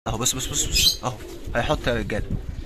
اهو بص بص بص بص اهو هيحط يا رجاله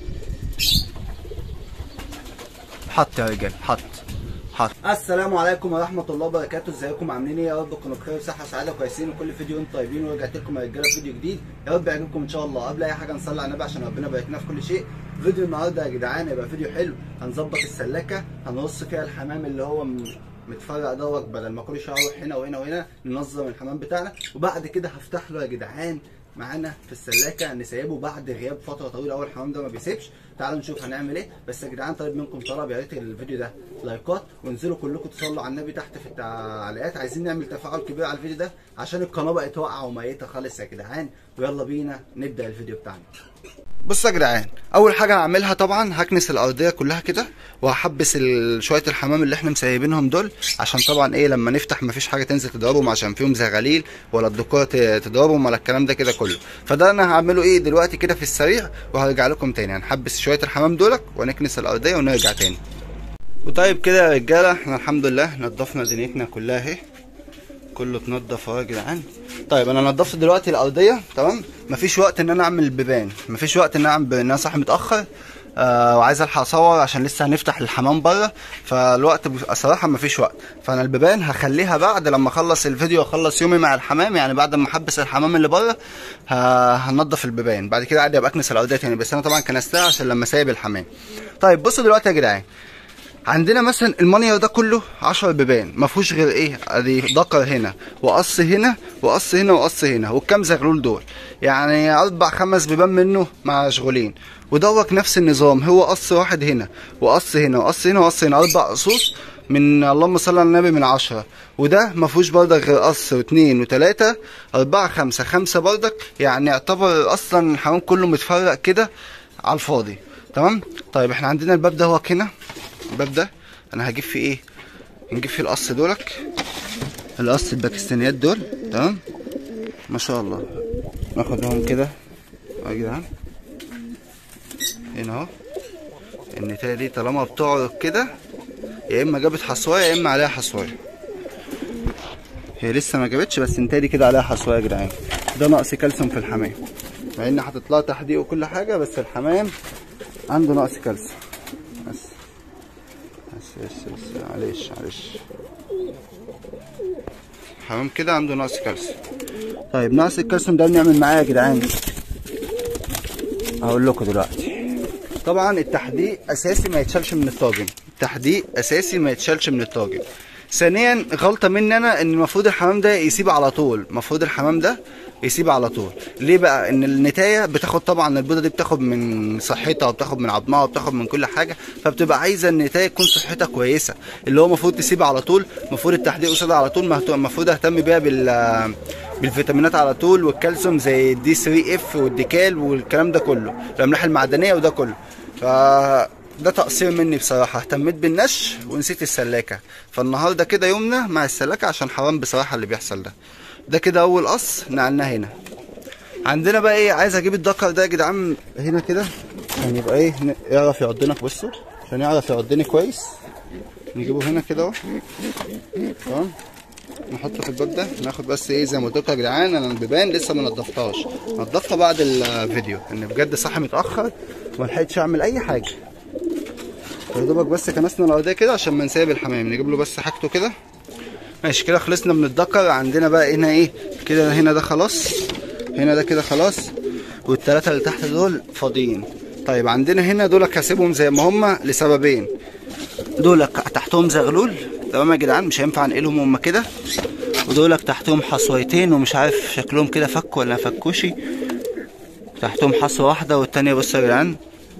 حط يا رجاله حط حط السلام عليكم ورحمه الله وبركاته ازيكم عاملين ايه يا رب تكونوا بخير وصحه وسعاده كويسين وكل فيديو انتم طيبين ورجعت لكم يا رجاله فيديو جديد يا رب يعجبكم ان شاء الله قبل اي حاجه نصلي على النبي عشان ربنا يبارك لنا في كل شيء فيديو النهارده يا جدعان هيبقى فيديو حلو هنظبط السلاكه هنرص فيها الحمام اللي هو م- متفرق دوت بدل ما كل شويه اروح هنا وهنا وهنا ننظم الحمام بتاعنا وبعد كده هفتح له يا جدعان معانا في السلاكه نسيبه بعد غياب فتره طويله اول الحمام ده ما بيسيبش تعالوا نشوف هنعمل ايه بس يا جدعان طالب منكم طلب يا ريت الفيديو ده لايكات وانزلوا كلكم تصلوا على النبي تحت في التعليقات عايزين نعمل تفاعل كبير على الفيديو ده عشان القناه بقت واقعه وميته خالص يا جدعان ويلا بينا نبدا الفيديو بتاعنا بصوا يا جدعان اول حاجه هعملها طبعا هكنس الارضيه كلها كده وهحبس ال- شويه الحمام اللي احنا مسيبينهم دول عشان طبعا ايه لما نفتح مفيش حاجه تنزل تضربهم عشان فيهم زغاليل ولا الدكوره ت- تضربهم ولا الكلام ده كده كله فده انا هعمله ايه دلوقتي كده في السريع وهرجع لكم تاني هنحبس شويه الحمام دولك ونكنس الارضيه ونرجع تاني وطيب كده يا رجاله احنا الحمد لله نضفنا دنيتنا كلها اهي كله اتنضف اهو يا جدعان طيب انا نضفت دلوقتي الارضيه تمام مفيش وقت ان انا اعمل البيبان مفيش وقت ان انا اعمل ان انا صاحي متاخر آه وعايز الحق اصور عشان لسه هنفتح الحمام بره فالوقت بصراحه مفيش وقت فانا البيبان هخليها بعد لما اخلص الفيديو واخلص يومي مع الحمام يعني بعد ما احبس الحمام اللي بره ه- هنضف البيبان بعد كده عادي ابقى اكنس الارضيه تاني بس انا طبعا كنستها عشان لما سايب الحمام طيب بصوا دلوقتي يا جدعان عندنا مثلا المانيا ده كله 10 بيبان ما فيهوش غير ايه ادي دقر هنا وقص هنا وقص هنا وقص هنا والكام زغلول دول يعني اربع خمس بيبان منه مشغولين ودوك نفس النظام هو قص واحد هنا وقص هنا وقص هنا وقص هنا اربع قصوص من اللهم صل على النبي من عشرة وده ما فيهوش بردك غير قص واثنين وثلاثة أربعة خمسة خمسة بردك يعني يعتبر أصلا الحمام كله متفرق كده على الفاضي تمام طيب احنا عندنا الباب ده هو هنا الباب ده انا هجيب فيه ايه نجيب فيه القص دولك القص الباكستانيات دول تمام ما شاء الله ناخدهم كده اهو يا جدعان هنا اهو النتايه دي طالما بتعرض كده يا اما جابت حصوايه يا اما عليها حصوايه هي لسه ما جابتش بس النتايه دي كده عليها حصوايه يا جدعان ده نقص كالسيوم في الحمام مع ان حاطط لها تحديق وكل حاجه بس الحمام عنده نقص كالسيوم بس بس بس بس معلش معلش حمام كده عنده نقص كالسيوم طيب نقص الكالسيوم ده بنعمل معاه يا جدعان هقول لكم دلوقتي طبعا التحديق اساسي ما يتشالش من الطاجن التحديق اساسي ما يتشالش من الطاجن ثانيا غلطه مني انا ان المفروض الحمام ده يسيب على طول المفروض الحمام ده يسيب على طول ليه بقى ان النتايه بتاخد طبعا البيضه دي بتاخد من صحتها وبتاخد من عظمها وبتاخد من كل حاجه فبتبقى عايزه النتايه تكون صحتها كويسه اللي هو المفروض تسيب على طول المفروض التحديق قصادها على طول مهت- المفروض اهتم بيها بال بالفيتامينات على طول والكالسيوم زي الدي 3 اف والديكال والكلام ده كله الاملاح المعدنيه وده كله ف ده تقصير مني بصراحة اهتميت بالنش ونسيت السلاكة فالنهاردة كده يومنا مع السلاكة عشان حرام بصراحة اللي بيحصل ده ده كده أول قص نقلناه هنا عندنا بقى ايه عايز اجيب الدكر ده يا جدعان هنا كده عشان يبقى ايه ن- يعرف يعضنا بصوا عشان يعرف يعضني كويس نجيبه هنا كده اهو تمام نحطه في الباب ده ناخد بس ايه زي ما قلت لكم يا جدعان انا البيبان لسه ما نضفتهاش نضفتها بعد الفيديو ان بجد صاحي متاخر وما لحقتش اعمل اي حاجه يا دوبك بس كنسنا الارضيه كده عشان ما نسيب الحمام نجيب له بس حاجته كده ماشي كده خلصنا من الدكر عندنا بقى هنا ايه كده هنا ده خلاص هنا ده كده خلاص والتلاتة اللي تحت دول فاضيين طيب عندنا هنا دول هسيبهم زي ما هما لسببين دول تحتهم زغلول تمام يا جدعان مش هينفع انقلهم هما كده ودولك تحتهم حصويتين ومش عارف شكلهم كده فك ولا فكوشي تحتهم حصوة واحدة والتانية بصوا يا جدعان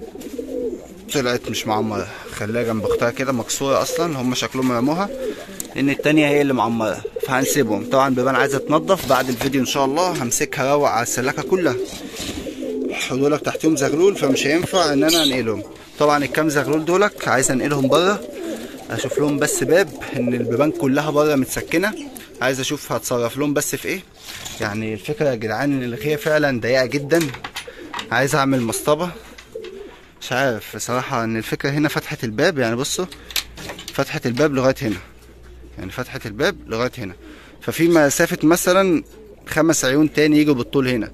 طلعت مش معمرة خليها جنب اختها كده مكسورة اصلا هم شكلهم رموها لان التانية هي اللي معمرة فهنسيبهم طبعا بيبان عايزة تنضف بعد الفيديو ان شاء الله همسكها روق على السلاكة كلها دولك تحتهم زغلول فمش هينفع ان انا انقلهم طبعا الكام زغلول دولك عايز انقلهم بره اشوف لهم بس باب ان البيبان كلها بره متسكنه عايز اشوف هتصرف لهم بس في ايه يعني الفكره يا جدعان ان الغيه فعلا ضيقه جدا عايز اعمل مصطبه مش عارف بصراحه ان الفكره هنا فتحه الباب يعني بصوا فتحه الباب لغايه هنا يعني فتحه الباب لغايه هنا ففي مسافه مثلا خمس عيون تاني يجوا بالطول هنا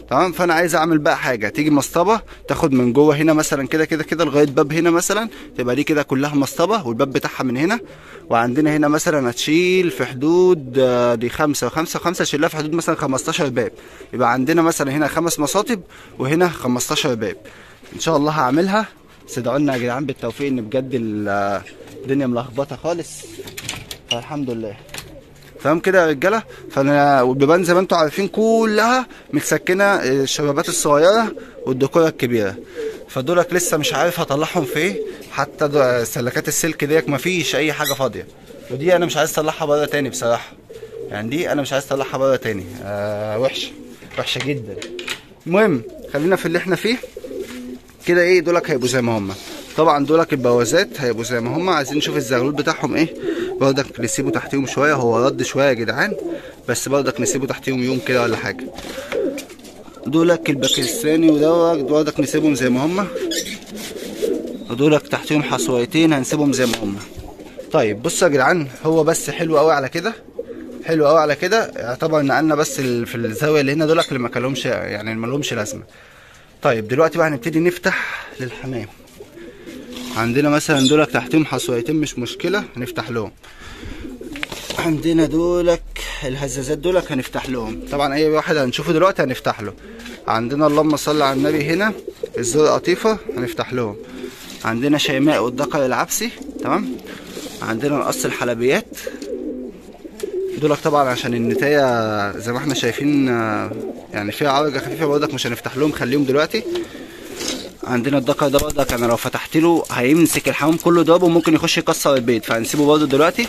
تمام فانا عايز اعمل بقى حاجه تيجي مسطبه تاخد من جوه هنا مثلا كده كده كده لغايه باب هنا مثلا تبقى دي كده كلها مسطبه والباب بتاعها من هنا وعندنا هنا مثلا هتشيل في حدود آه، دي خمسة وخمسة وخمسة شيلها في حدود مثلا 15 باب يبقى عندنا مثلا هنا خمس مصاطب وهنا 15 باب ان شاء الله هعملها بس ادعوا لنا يا جدعان بالتوفيق ان بجد ال- آه، الدنيا ملخبطه خالص فالحمد لله تمام كده يا رجاله فانا والبيبان زي ما انتم عارفين كلها متسكنه الشبابات الصغيره والديكوره الكبيره فدولك لسه مش عارف هطلعهم في ايه حتى دو- سلكات السلك ديك مفيش اي حاجه فاضيه ودي انا مش عايز اطلعها بره تاني بصراحه يعني دي انا مش عايز اطلعها بره تاني آه وحشه وحشه جدا المهم خلينا في اللي احنا فيه كده ايه دولك هيبقوا زي ما هما طبعا دولك البوازات هيبقوا زي ما هما عايزين نشوف الزغلول بتاعهم ايه برضك نسيبه تحتيهم شويه هو رد شويه يا جدعان بس برضك نسيبه تحتيهم يوم كده ولا حاجه دولك الباكستاني ودولك برضك نسيبهم زي ما هما ودولك تحتيهم حصويتين هنسيبهم زي ما هما طيب بصوا يا جدعان هو بس حلو قوي على كده حلو قوي على كده يعتبر نقلنا بس ال- في الزاويه اللي هنا دولك اللي ما كلهمش يعني ما لهمش لازمه طيب دلوقتي بقى هنبتدي نفتح للحمام عندنا مثلا دولك تحتهم حصويتين مش مشكلة هنفتح لهم عندنا دولك الهزازات دولك هنفتح لهم طبعا اي واحد هنشوفه دلوقتي هنفتح له عندنا اللهم صل على النبي هنا الزور قطيفة هنفتح لهم عندنا شيماء والدقر العبسي تمام عندنا القص الحلبيات دولك طبعا عشان النتاية زي ما احنا شايفين آه، يعني فيها عرجة خفيفة برضك مش هنفتح لهم خليهم دلوقتي عندنا الدكر ده برضك انا لو فتحت له هيمسك الحمام كله ضربه وممكن يخش يكسر البيت فهنسيبه برضه دلوقتي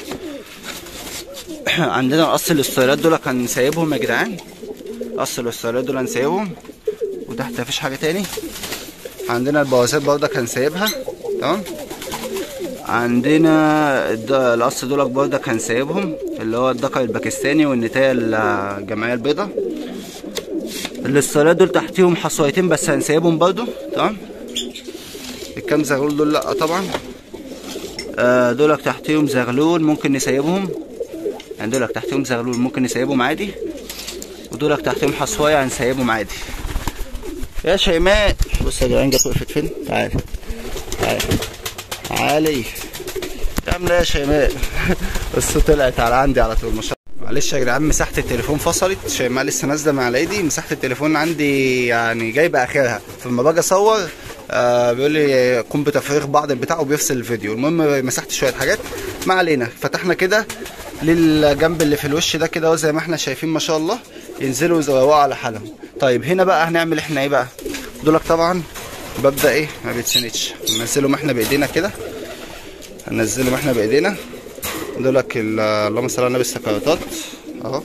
عندنا قص الاستيراد دول هنسيبهم يا جدعان قص الاستيراد دول هنسيبهم وتحت مفيش حاجة تاني عندنا البوازات برضك هنسيبها تمام عندنا الد- القص دولك برضك هنسيبهم اللي هو الدكر الباكستاني والنتاية الجمعية البيضاء الاستيراد دول تحتيهم حصويتين بس هنسيبهم برضو تمام الكام زغلول دول لا طبعا آه دولك تحتيهم زغلول ممكن نسيبهم يعني دولك تحتيهم زغلول ممكن نسيبهم عادي ودولك تحتيهم حصوية هنسيبهم عادي يا شيماء بص يا جدعان جت وقفت فين تعالي تعالي تعالي عامله يا شيماء بس طلعت على عندي على طول ما شاء الله معلش يا جدعان مساحة التليفون فصلت شيماء لسه نازلة من على ايدي مساحة التليفون عندي يعني جايبة اخرها فلما باجي اصور آه بيقول لي قم بتفريغ بعض البتاع وبيفصل الفيديو المهم مسحت شوية حاجات ما علينا فتحنا كده للجنب اللي في الوش ده كده اهو زي ما احنا شايفين ما شاء الله ينزلوا يزوقوا على حالهم طيب هنا بقى هنعمل احنا ايه بقى دولك طبعا ببدا ايه ما بيتسندش ننزلهم احنا بايدينا كده هننزلهم احنا بايدينا دولك ال- اللهم صل على النبي السكرتات اهو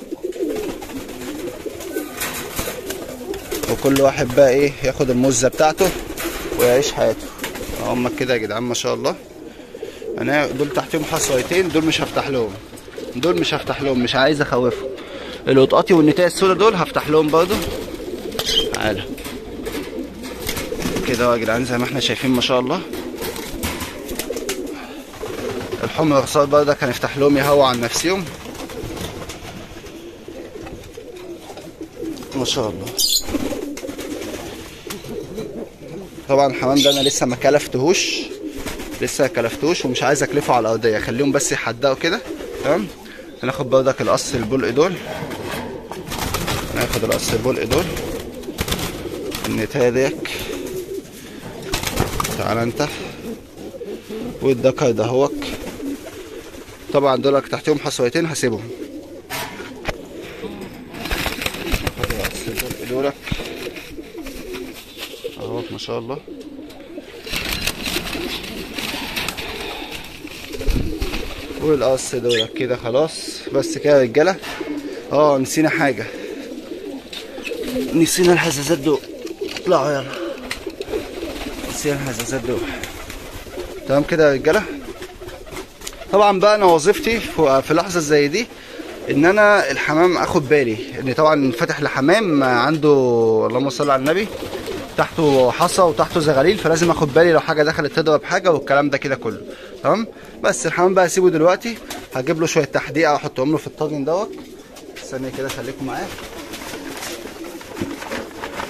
وكل واحد بقى ايه ياخد المزه بتاعته ويعيش حياته هم كده يا جدعان ما شاء الله انا دول تحتهم حصويتين دول مش هفتح لهم دول مش هفتح لهم مش عايز اخوفهم القطاطي والنتاية السودا دول هفتح لهم برضو تعالى كده أهو يا جدعان زي ما احنا شايفين ما شاء الله الحمر الرصاص برضك هنفتح لهم يهوى عن نفسهم ما شاء الله طبعا الحمام ده انا لسه ما كلفتهوش لسه ما كلفتهوش ومش عايز اكلفه على الارضيه خليهم بس يحدقوا كده تمام هناخد برضك القص البلق دول ناخد القص البلق دول النتاية ديك تعال انت والدكر دهوك طبعا دولك تحتهم حصويتين هسيبهم ناخد القص البلق دولك اهو ما شاء الله والقص دول كده خلاص بس كده يا رجاله اه نسينا حاجه نسينا الحزازات دول اطلعوا يلا نسينا الحزازات دول تمام كده يا رجاله طبعا بقى انا وظيفتي في في لحظه زي دي ان انا الحمام اخد بالي ان طبعا فاتح لحمام عنده اللهم صل على النبي تحته حصى وتحته زغاليل فلازم اخد بالي لو حاجه دخلت تضرب حاجه والكلام ده كده كله تمام بس الحمام بقى اسيبه دلوقتي هجيب له شويه تحديقه واحطهم له في الطاجن دوت ثانيه كده خليكم معايا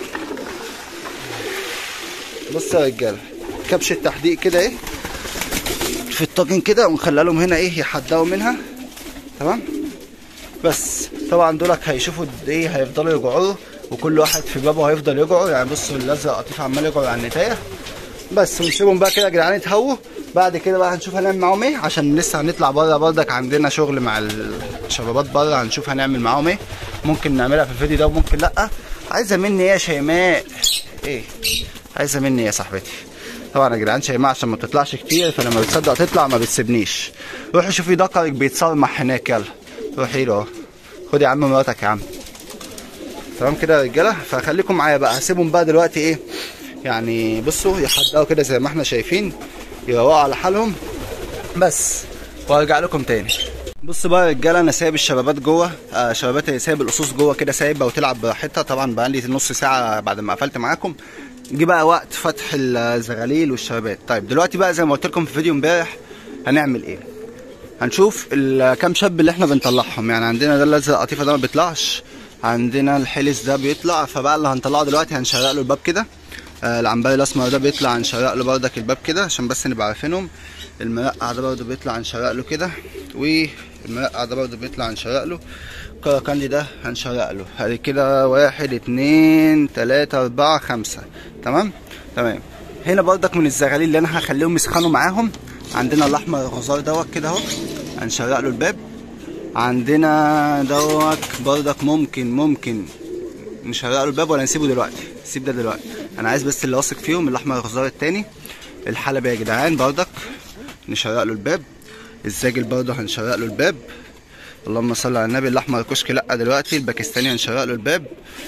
بص يا رجاله كبش التحديق كده ايه في الطاجن كده ونخلي لهم هنا ايه يحدقوا منها تمام بس طبعا دولك هيشوفوا قد ايه هيفضلوا يجعوا وكل واحد في بابه هيفضل يجعوا يعني بصوا اللزق قطيف عمال يجعوا على النتايه بس ونسيبهم بقى كده يا جدعان يتهووا بعد كده بقى هنشوف هنعمل معاهم ايه عشان لسه هنطلع بره بردك عندنا شغل مع الشبابات بره هنشوف هنعمل معاهم ايه ممكن نعملها في الفيديو ده وممكن لا عايزه مني ايه يا شيماء ايه عايزه مني ايه يا صاحبتي طبعا يا جدعان شيماء عشان ما بتطلعش كتير فلما بتصدق تطلع ما بتسيبنيش روحي شوفي دكرك بيتصرمح هناك يلا روحي له اهو خدي يا عم مراتك يا عم تمام كده يا رجاله فخليكم معايا بقى هسيبهم بقى دلوقتي ايه يعني بصوا يحدقوا كده زي ما احنا شايفين يروقوا على حالهم بس وارجع لكم تاني بص بقى يا رجاله انا سايب الشبابات جوه آه شبابات سايب القصوص جوه كده سايبها وتلعب براحتها طبعا بقى لي نص ساعه بعد ما قفلت معاكم جه بقى وقت فتح الزغاليل والشبابات طيب دلوقتي بقى زي ما قلت لكم في فيديو امبارح هنعمل ايه هنشوف الكام شاب اللي احنا بنطلعهم يعني عندنا ده اللزق القطيفه ده ما بيطلعش عندنا الحلس ده بيطلع فبقى اللي هنطلعه دلوقتي هنشرق له الباب كده آه العنبري الاسمر ده بيطلع هنشرق له بردك الباب كده عشان بس نبقى عارفينهم المرقع ده برده بيطلع هنشرق له كده والمرقع ده برده بيطلع هنشرق له الكراكندي ده هنشرق له ادي كده واحد اتنين تلاتة اربعة خمسة تمام تمام هنا بردك من الزغاليل اللي انا هخليهم يسخنوا معاهم عندنا الاحمر الغزار دوت كده اهو هنشرق له الباب عندنا دوت بردك ممكن ممكن نشرق له الباب ولا نسيبه دلوقتي سيب ده دلوقتي انا عايز بس اللي واثق فيهم الاحمر الغزار التاني الحلبي يا جدعان بردك نشرق له الباب الزاجل برضه هنشرق له الباب اللهم صل على النبي الاحمر كشك لا دلوقتي الباكستاني هنشرق له الباب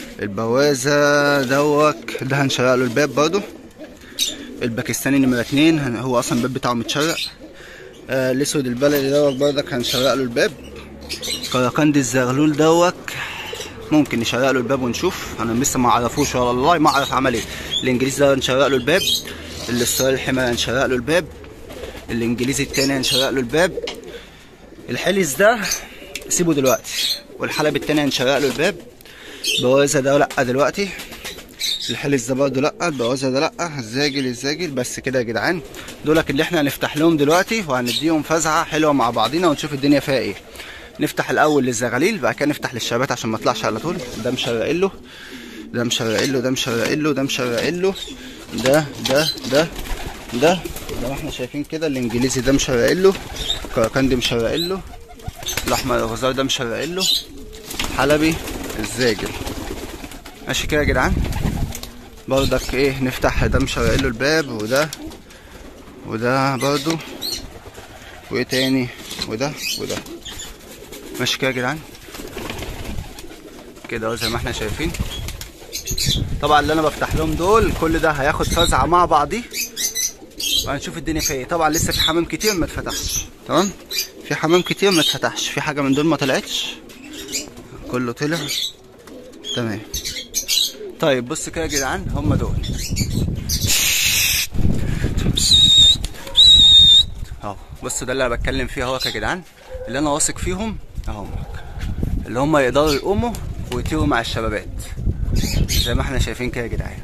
البوازه دوك ده هنشرق له الباب برضه الباكستاني نمرة اتنين هو اصلا الباب بتاعه متشرق آه الاسود البلدي دوت برضك هنشرق له الباب كراكندي الزغلول دوت ممكن نشرق له الباب ونشوف انا لسه ما اعرفوش والله ما اعرف عمل ايه الانجليزي ده هنشرق له الباب الاسترالي الحمار هنشرق له الباب الانجليزي التاني هنشرق له الباب الحلس ده سيبه دلوقتي والحلب التاني هنشرق له الباب بوازه ده لا دلوقتي الحلس ده برضه لا البوازه ده لا الزاجل الزاجل بس كده يا جدعان دولك اللي احنا هنفتح لهم دلوقتي وهنديهم فزعه حلوه مع بعضينا ونشوف الدنيا فيها ايه نفتح الاول للزغاليل بعد كده نفتح للشبات عشان ما اطلعش على طول ده مشرق له ده مشرق له ده مشرق له ده مشرق له ده ده ده ده زي ما احنا شايفين كده الانجليزي ده مشرق له كراكندي مشرق له الاحمر الغزار ده مشرق له حلبي الزاجل ماشي كده يا جدعان برضك ايه نفتح ده مشرق له الباب وده وده برضو وايه تاني وده وده ماشي كده يا جدعان كده اهو زي ما احنا شايفين طبعا اللي انا بفتح لهم دول كل ده هياخد فزعه مع بعضيه وهنشوف الدنيا فيها ايه طبعا لسه في حمام كتير ما اتفتحش تمام في حمام كتير ما اتفتحش في حاجه من دول ما طلعتش كله طلع تمام طيب بص كده يا جدعان هم دول اهو بصوا ده اللي انا بتكلم فيه اهو يا جدعان اللي انا واثق فيهم اهو اللي هم يقدروا يقوموا ويطيروا مع الشبابات زي ما احنا شايفين كده يا جدعان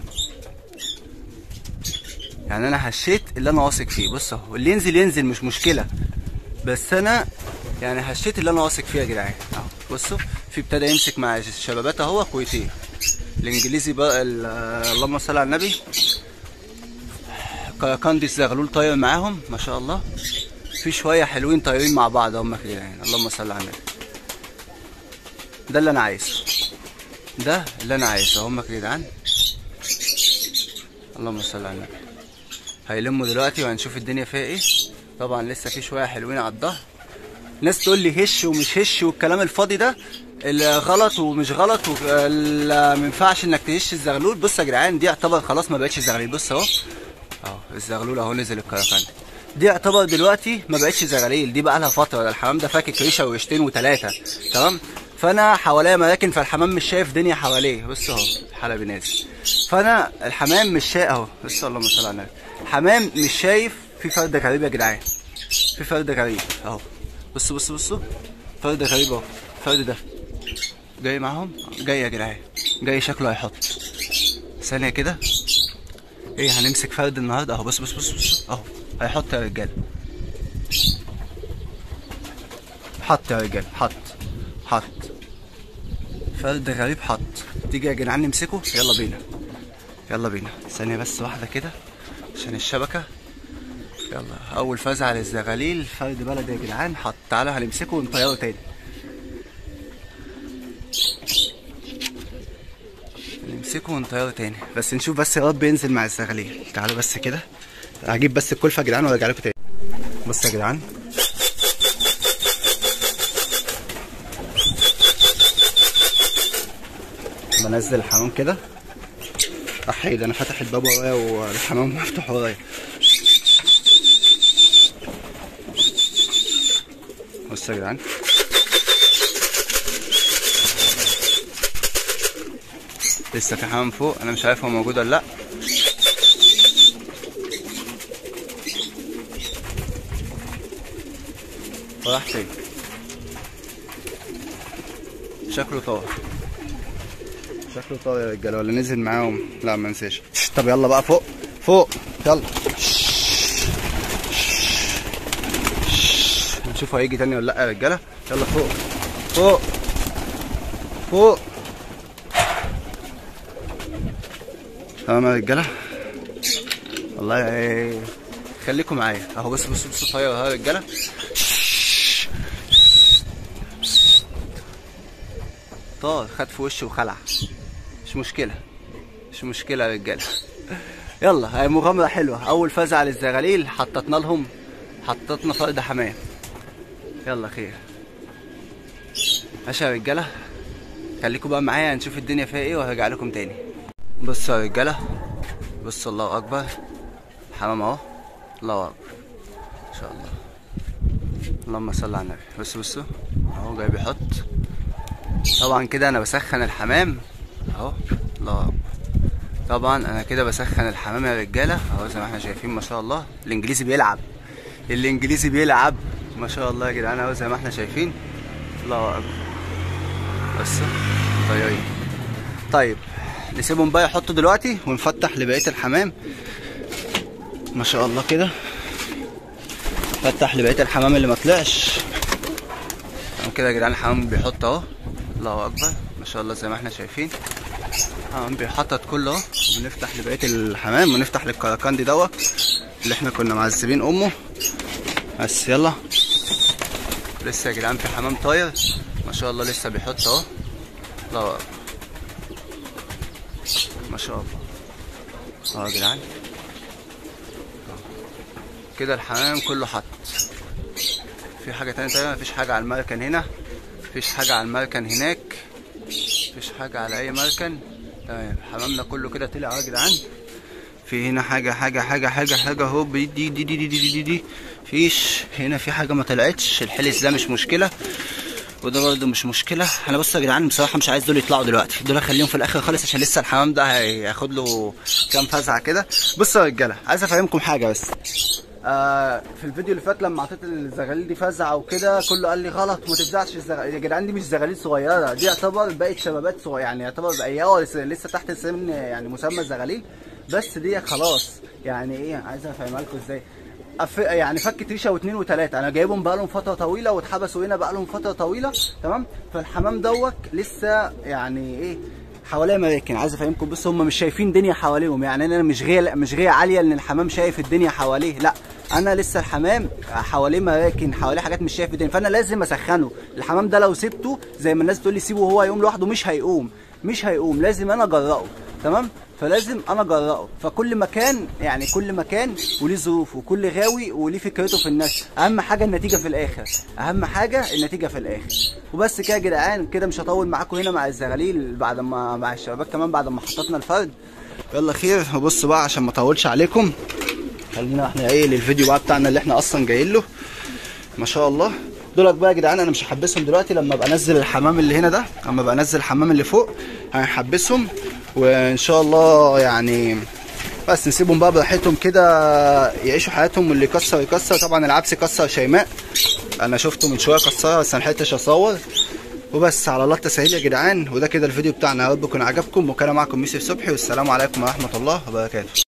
يعني انا هشيت اللي انا واثق فيه بص اهو اللي ينزل ينزل مش مشكله بس انا يعني هشيت اللي انا واثق فيه يا جدعان اهو بصوا في ابتدى يمسك مع الشبابات اهو كويتين الانجليزي بقى اللهم صل على النبي كاندي الزغلول طاير معاهم ما شاء الله في شويه حلوين طايرين مع بعض هم كده يعني اللهم صل على النبي ده اللي انا عايزه ده اللي انا عايزه هم كده يا جدعان اللهم صل على النبي هيلموا دلوقتي وهنشوف الدنيا فيها ايه طبعا لسه في شويه حلوين على الظهر ناس تقول لي هش ومش هش والكلام الفاضي ده اللي غلط ومش غلط ما ينفعش انك تهش الزغلول بص يا جدعان دي يعتبر خلاص ما بقتش زغلول بص اهو اهو الزغلول اهو نزل الكرفان دي يعتبر دلوقتي ما بقتش زغاليل دي بقى لها فتره ده الحمام ده فاكك ريشه وقشتين وثلاثه تمام فانا حواليا مراكن فالحمام مش شايف دنيا حواليه بص اهو الحلبي نازل فانا الحمام مش شايف اهو بص اللهم صل على النبي الحمام مش شايف في فرد غريب يا جدعان في فرد غريب اهو بصوا بصوا بصوا فرد غريب اهو الفرد ده جاي معاهم جاي يا جدعان جاي شكله هيحط ثانيه كده ايه هنمسك فرد النهارده اهو بص بص بص بص اهو هيحط يا رجاله حط يا رجاله حط حط فرد غريب حط تيجي يا جدعان نمسكه يلا بينا يلا بينا ثانية بس واحدة كده عشان الشبكة يلا أول فزعة للزغاليل فرد بلدي يا جدعان حط تعالى هنمسكه ونطيره تاني نمسكه ونطيره تاني بس نشوف بس يا رب ينزل مع الزغاليل تعالوا بس كده هجيب بس الكلفة يا جدعان وارجع لكم تاني بص يا جدعان بنزل الحمام كده احيد انا فاتح الباب ورايا والحمام مفتوح ورايا بص يا جدعان لسه في حمام فوق انا مش عارف هو موجود ولا لا راح فين شكله طار شكله طار يا رجاله ولا نزل معاهم لا ما نسيش طب يلا بقى فوق فوق يلا نشوف هيجي تاني ولا لا يا رجاله يلا فوق فوق فوق تمام يا رجاله والله خليكم معايا اهو بص بص بص طاير اهو يا رجاله طار خد في وشه وخلع مش مشكله مش مشكله يا رجاله يلا هي مغامره حلوه اول فزعه للزغاليل حطتنا لهم حطتنا فرد حمام يلا خير ماشي يا رجاله خليكم بقى معايا نشوف الدنيا فيها ايه وهرجع لكم تاني بصوا يا رجاله بصوا الله اكبر حمام اهو الله اكبر ان شاء الله اللهم صل على النبي بصوا بصوا اهو جاي بيحط طبعا كده انا بسخن الحمام اهو الله اكبر طبعا انا كده بسخن الحمام يا رجاله اهو زي ما احنا شايفين ما شاء الله الانجليزي بيلعب الانجليزي بيلعب ما شاء الله يا جدعان اهو زي ما احنا شايفين الله اكبر بس طيب طيب نسيبهم بقى يحطوا دلوقتي ونفتح لبقيه الحمام ما شاء الله كده فتح لبقيه الحمام اللي ما طلعش كده يا جدعان الحمام بيحط اهو الله اكبر ما شاء الله زي ما احنا شايفين الحمام بيحطط كله اهو ونفتح لبقيه الحمام ونفتح للكراكندي دوت اللي احنا كنا معذبين امه بس يلا لسه يا جدعان في حمام طاير ما شاء الله لسه بيحط اهو الله اكبر ما شاء الله اهو يا جدعان كده الحمام كله حط في حاجه تانية تانية مفيش حاجه على المركن هنا مفيش حاجه على المركن هناك مفيش حاجه على اي مركن تمام حمامنا كله كده طلع اهو يا جدعان في هنا حاجه حاجه حاجه حاجه حاجه اهو دي دي دي دي دي دي, دي, دي. فيش هنا في حاجه ما طلعتش الحلس ده مش مشكله وده برده مش مشكله انا بص يا جدعان بصراحه مش عايز دول يطلعوا دلوقتي دول اخليهم في الاخر خالص عشان لسه الحمام ده هياخد له كام فزعه كده بصوا يا رجاله عايز افهمكم حاجه بس آه في الفيديو اللي فات لما اعطيت الزغاليل دي فزعه وكده كله قال لي غلط وما تفزعش الزغاليل يا جدعان دي مش زغاليل صغيره دي يعتبر بقت شبابات صغيره يعني يعتبر بقى لسه تحت سن يعني مسمى الزغاليل بس دي خلاص يعني ايه عايز افهمها لكم ازاي أف... يعني فكت ريشه واثنين وثلاثه انا جايبهم بقالهم فتره طويله واتحبسوا هنا بقالهم فتره طويله تمام فالحمام دوت لسه يعني ايه حواليه مراكن عايز افهمكم بس هم مش شايفين دنيا حواليهم يعني انا مش غير مش غير عاليه ان الحمام شايف الدنيا حواليه لا انا لسه الحمام حواليه مراكن حواليه حاجات مش شايف الدنيا فانا لازم اسخنه الحمام ده لو سبته زي ما الناس بتقول لي سيبه وهو يقوم لوحده مش هيقوم مش هيقوم لازم انا اجرأه تمام فلازم انا اجرأه فكل مكان يعني كل مكان وليه ظروفه وكل غاوي وليه فكرته في الناس اهم حاجه النتيجه في الاخر اهم حاجه النتيجه في الاخر وبس كده يا جدعان كده مش هطول معاكم هنا مع الزغاليل بعد ما مع الشباب كمان بعد ما حطينا الفرد يلا خير وبص بقى عشان ما اطولش عليكم خلينا احنا ايه للفيديو بقى بتاعنا اللي احنا اصلا جايين له ما شاء الله دولك بقى يا جدعان انا مش هحبسهم دلوقتي لما ابقى انزل الحمام اللي هنا ده اما ابقى انزل الحمام اللي فوق هنحبسهم وان شاء الله يعني بس نسيبهم بقى براحتهم كده يعيشوا حياتهم واللي يكسر يكسر طبعا العبس كسر شيماء انا شفته من شويه كسرها بس ما لحقتش اصور وبس على الله التسهيل يا جدعان وده كده الفيديو بتاعنا يا رب يكون عجبكم وكان معكم يوسف صبحي والسلام عليكم ورحمه الله وبركاته